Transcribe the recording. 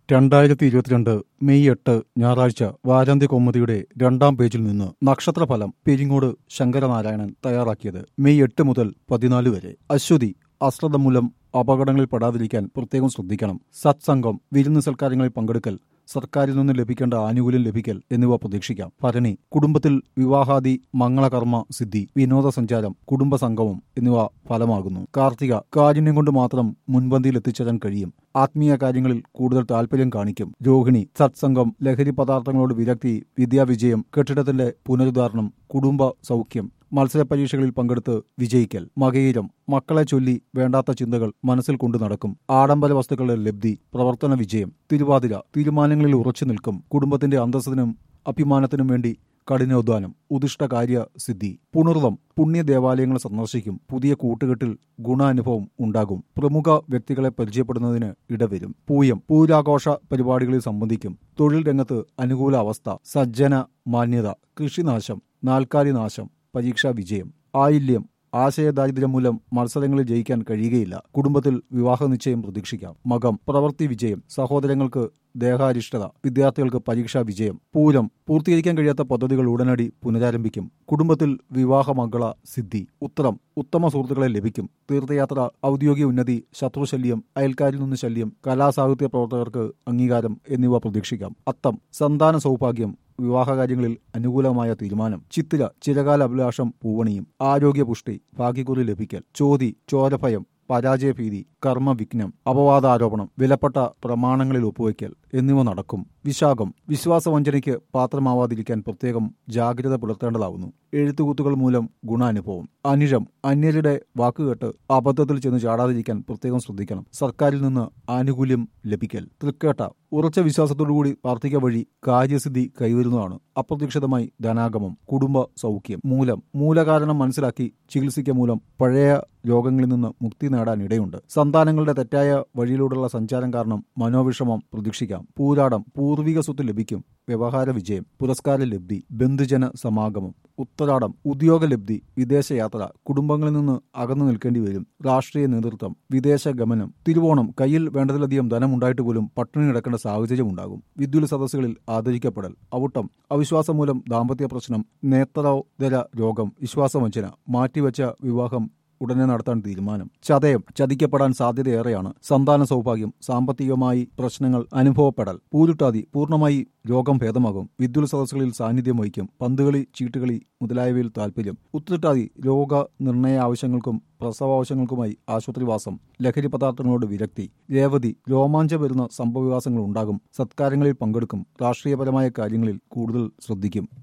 രണ്ടായിരത്തി ഇരുപത്തിരണ്ട് മെയ് എട്ട് ഞായറാഴ്ച വാരാന്ത്യ കൗമുദിയുടെ രണ്ടാം പേജിൽ നിന്ന് നക്ഷത്രഫലം പെരിങ്ങോട് ശങ്കരനാരായണൻ തയ്യാറാക്കിയത് മെയ് എട്ട് മുതൽ പതിനാല് വരെ അശ്വതി അശ്രദ്ധ മൂലം അപകടങ്ങളിൽ പെടാതിരിക്കാൻ പ്രത്യേകം ശ്രദ്ധിക്കണം സത്സംഗം വിരുന്ന് സൽക്കാരങ്ങളിൽ പങ്കെടുക്കൽ സർക്കാരിൽ നിന്ന് ലഭിക്കേണ്ട ആനുകൂല്യം ലഭിക്കൽ എന്നിവ പ്രതീക്ഷിക്കാം ഭരണി കുടുംബത്തിൽ വിവാഹാദി മംഗളകർമ്മ സിദ്ധി വിനോദസഞ്ചാരം കുടുംബസംഗമം എന്നിവ ഫലമാകുന്നു കാർത്തിക കാരുണ്യം കൊണ്ട് മാത്രം മുൻപന്തിയിൽ എത്തിച്ചേരാൻ കഴിയും ആത്മീയ കാര്യങ്ങളിൽ കൂടുതൽ താല്പര്യം കാണിക്കും രോഹിണി സത്സംഗം ലഹരി പദാർത്ഥങ്ങളോട് വിരക്തി വിദ്യാവിജയം കെട്ടിടത്തിന്റെ പുനരുദ്ധാരണം കുടുംബ സൗഖ്യം മത്സര പരീക്ഷകളിൽ പങ്കെടുത്ത് വിജയിക്കൽ മകയിരം മക്കളെ ചൊല്ലി വേണ്ടാത്ത ചിന്തകൾ മനസ്സിൽ കൊണ്ടു നടക്കും ആഡംബര വസ്തുക്കളുടെ ലബ്ധി പ്രവർത്തന വിജയം തിരുവാതിര തീരുമാനങ്ങളിൽ ഉറച്ചു നിൽക്കും കുടുംബത്തിന്റെ അന്തസ്സിനും അഭിമാനത്തിനും വേണ്ടി കഠിനോദ്ധാനം ഉദിഷ്ട കാര്യ സിദ്ധി പുണർവം പുണ്യ ദേവാലയങ്ങൾ സന്ദർശിക്കും പുതിയ കൂട്ടുകെട്ടിൽ ഗുണാനുഭവം ഉണ്ടാകും പ്രമുഖ വ്യക്തികളെ പരിചയപ്പെടുന്നതിന് ഇടവരും പൂയം പൂരാഘോഷ പരിപാടികളിൽ സംബന്ധിക്കും തൊഴിൽ രംഗത്ത് അനുകൂല അവസ്ഥ സജ്ജന മാന്യത കൃഷിനാശം നാൽക്കാലി നാശം പരീക്ഷാ വിജയം ആയില്യം ആശയദാരിദ്ര്യം മൂലം മത്സരങ്ങളിൽ ജയിക്കാൻ കഴിയുകയില്ല കുടുംബത്തിൽ വിവാഹ നിശ്ചയം പ്രതീക്ഷിക്കാം മകം പ്രവൃത്തി വിജയം സഹോദരങ്ങൾക്ക് ദേഹാരിഷ്ടത വിദ്യാർത്ഥികൾക്ക് പരീക്ഷാ വിജയം പൂരം പൂർത്തീകരിക്കാൻ കഴിയാത്ത പദ്ധതികൾ ഉടനടി പുനരാരംഭിക്കും കുടുംബത്തിൽ വിവാഹ മംഗള സിദ്ധി ഉത്തരം ഉത്തമ സുഹൃത്തുക്കളെ ലഭിക്കും തീർത്ഥയാത്ര ഔദ്യോഗിക ഉന്നതി ശത്രുശല്യം അയൽക്കാരിൽ നിന്ന് ശല്യം കലാസാഹിത്യ പ്രവർത്തകർക്ക് അംഗീകാരം എന്നിവ പ്രതീക്ഷിക്കാം അത്തം സന്താന സൗഭാഗ്യം വിവാഹകാര്യങ്ങളിൽ അനുകൂലമായ തീരുമാനം ചിത്തിര ചിരകാല അഭിലാഷം പൂവണിയും ആരോഗ്യപുഷ്ടി ഭാഗ്യക്കുറി ലഭിക്കൽ ചോതി ചോരഭയം പരാജയഭീതി കർമ്മവിഘ്നം അപവാദാരോപണം വിലപ്പെട്ട പ്രമാണങ്ങളിൽ ഒപ്പുവയ്ക്കൽ എന്നിവ നടക്കും വിശാഖം വിശ്വാസവഞ്ചനയ്ക്ക് പാത്രമാവാതിരിക്കാൻ പ്രത്യേകം ജാഗ്രത പുലർത്തേണ്ടതാവുന്നു എഴുത്തുകുത്തുകൾ മൂലം ഗുണാനുഭവം അനിഴം അന്യരുടെ വാക്കുകേട്ട് അബദ്ധത്തിൽ ചെന്ന് ചാടാതിരിക്കാൻ പ്രത്യേകം ശ്രദ്ധിക്കണം സർക്കാരിൽ നിന്ന് ആനുകൂല്യം ലഭിക്കൽ തൃക്കേട്ട ഉറച്ച വിശ്വാസത്തോടുകൂടി പ്രാർത്ഥിക്ക വഴി കാര്യസിദ്ധി കൈവരുന്നതാണ് അപ്രതീക്ഷിതമായി ധനാഗമം കുടുംബ സൗഖ്യം മൂലം മൂലകാരണം മനസ്സിലാക്കി ചികിത്സിക്ക മൂലം പഴയ രോഗങ്ങളിൽ നിന്ന് മുക്തി നേടാൻ ഇടയുണ്ട് സന്താനങ്ങളുടെ തെറ്റായ വഴിയിലൂടെയുള്ള സഞ്ചാരം കാരണം മനോവിഷമം പ്രതീക്ഷിക്കാം പൂരാടം പൂർവിക സ്വത്ത് ലഭിക്കും വ്യവഹാര വിജയം പുരസ്കാര ലബ്ധി ബന്ധുജന സമാഗമം ഉത്തരാടം ഉദ്യോഗ ലബ്ധി വിദേശയാത്ര കുടുംബങ്ങളിൽ നിന്ന് അകന്നു നിൽക്കേണ്ടി വരും രാഷ്ട്രീയ നേതൃത്വം വിദേശ ഗമനം തിരുവോണം കയ്യിൽ വേണ്ടതിലധികം ധനമുണ്ടായിട്ട് പോലും പട്ടിണി കിടക്കേണ്ട സാഹചര്യം ഉണ്ടാകും വിദ്യുൽ സദസ്സുകളിൽ ആദരിക്കപ്പെടൽ ഔട്ടം അവിശ്വാസം മൂലം ദാമ്പത്യ പ്രശ്നം നേത്രോദര രോഗം വിശ്വാസവഞ്ചന മാറ്റിവെച്ച വിവാഹം ഉടനെ നടത്താൻ തീരുമാനം ചതയം ചതിക്കപ്പെടാൻ സാധ്യതയേറെയാണ് സന്താന സൗഭാഗ്യം സാമ്പത്തികമായി പ്രശ്നങ്ങൾ അനുഭവപ്പെടൽ പൂരുട്ടാതി പൂർണ്ണമായി രോഗം ഭേദമാകും വിദ്യുൽ സദസ്സുകളിൽ സാന്നിധ്യം വഹിക്കും പന്തുകളി ചീട്ടുകളി മുതലായവയിൽ താൽപര്യം ഉത്തരട്ടാതി രോഗ നിർണയ ആവശ്യങ്ങൾക്കും പ്രസവാവശ്യങ്ങൾക്കുമായി ആശുപത്രിവാസം ലഹരി പദാർത്ഥങ്ങളോട് വിരക്തി രേവതി രോമാഞ്ചം വരുന്ന സംഭവവികാസങ്ങൾ ഉണ്ടാകും സത്കാരങ്ങളിൽ പങ്കെടുക്കും രാഷ്ട്രീയപരമായ കാര്യങ്ങളിൽ കൂടുതൽ ശ്രദ്ധിക്കും